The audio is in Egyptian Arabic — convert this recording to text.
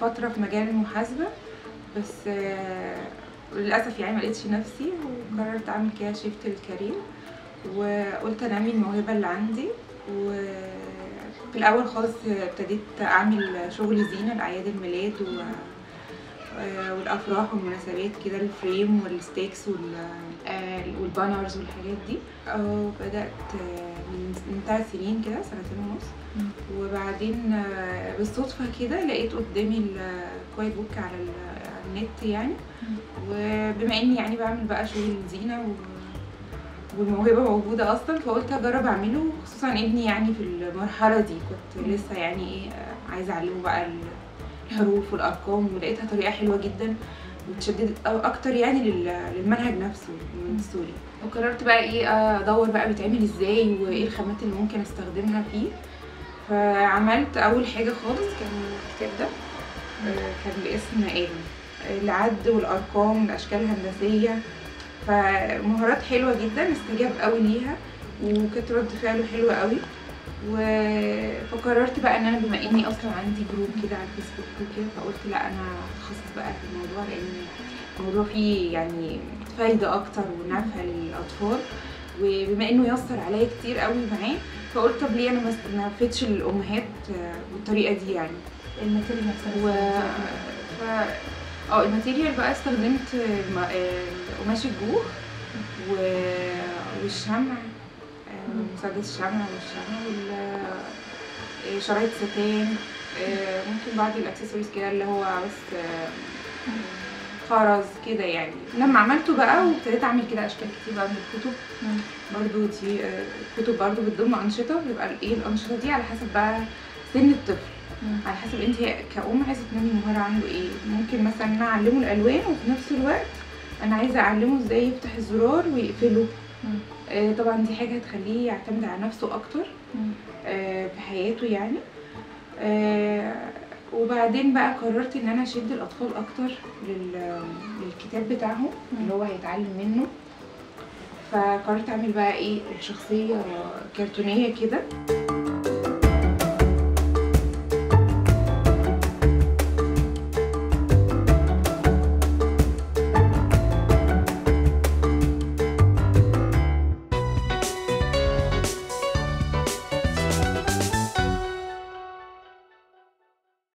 فتره في مجال المحاسبه بس آه، للاسف يعني ما لقيتش نفسي وقررت اعمل كده شيفت الكارير وقلت انمي الموهبه اللي عندي وفي الاول خالص ابتديت اعمل شغل زينه لاعياد الميلاد و آه، والافراح والمناسبات كده الفريم والستيكس وال آه، والبانرز والحاجات دي آه، بدات آه، من من ثلاث سنين كده سنتين ونص وبعدين آه، بالصدفه كده لقيت قدامي الكوايت بوك على ال- على النت يعني وبما اني يعني بعمل بقى شغل زينه و... والموهبه موجوده اصلا فقلت اجرب اعمله خصوصا ابني يعني في المرحله دي كنت مم. لسه يعني ايه آه، عايزه اعلمه بقى الحروف والارقام ولقيتها طريقه حلوه جدا وتشددت أو اكتر يعني لل- للمنهج نفسه من السوري وقررت بقى ايه ادور بقى بيتعمل ازاي وايه الخامات اللي ممكن استخدمها فيه فعملت اول حاجه خالص كان الكتاب ده آه، كان باسم آدم العد والارقام الاشكال الهندسيه فمهارات حلوه جدا استجاب قوي ليها وكانت رد فعله حلوه قوي و... فقررت بقى ان انا بما اني اصلا عندي جروب كده على الفيسبوك وكده فقلت لا انا اتخصص بقى في الموضوع لان الموضوع فيه يعني فايده اكتر ونفع للاطفال وبما انه يسر عليا كتير قوي معاه فقلت طب ليه انا ما است- ما افيدش الامهات آه، بالطريقه دي يعني الماتيريال نفسها و ازاي؟ ف اه الماتيريال بقى استخدمت الم- آه، قماش الجوخ و... والشمع آه، مم. مسدس الشمع والشمع وال آه، شرايط ستان آه، ممكن بعض الاكسسوارز كده اللي هو بس آه، خرز كده يعني لما عملته بقى وابتديت اعمل كده اشكال كتير بقى من الكتب مم. برضو دي آه، الكتب برضو بتضم انشطه بيبقى ايه الانشطه دي على حسب بقى سن الطفل مم. على حسب انت كأم عايزه تنمي المهاره عنده ايه ممكن مثلا انا اعلمه الالوان وفي نفس الوقت انا عايزه اعلمه ازاي يفتح الزرار ويقفله مم. آه طبعا دي حاجه هتخليه يعتمد على نفسه اكتر مم. آه في حياته يعني آه وبعدين بقى قررت ان انا اشد الاطفال اكتر لل- للكتاب بتاعهم اللي هو هيتعلم منه فقررت اعمل بقى ايه الشخصيه كرتونيه كده